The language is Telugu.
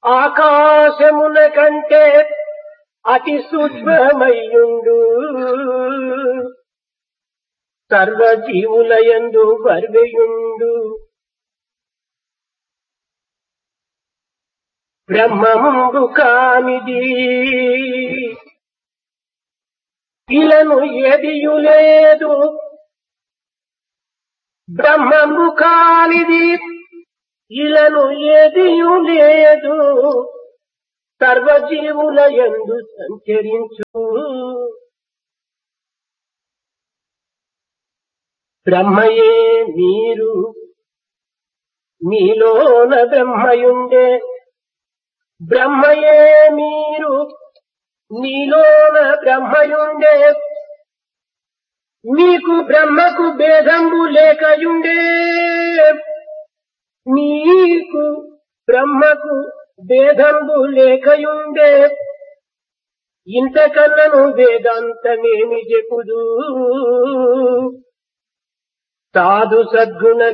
ఆకాశమున కంటే అతి సూక్ష్మమయ్యుండు సర్వజీవులయందు వర్వయుండు బ్రహ్మముందు కానిది ఇలను ఎదియు లేదు బ్రహ్మము కానిది ఇలను ఏదియు లేదు సర్వజీవుల యందు సంచరించు బ్రహ్మయే మీరు మీలోన బ్రహ్మయుండే బ్రహ్మయే మీరు నీలోన బ్రహ్మయుండే మీకు బ్రహ్మకు భేదంబు లేకయుండే మీకు బ్రహ్మకు భేదంబు లేకయుండే ఇంతకన్నను వేదాంతమేమి చెప్పుదు సాధు సద్గుణ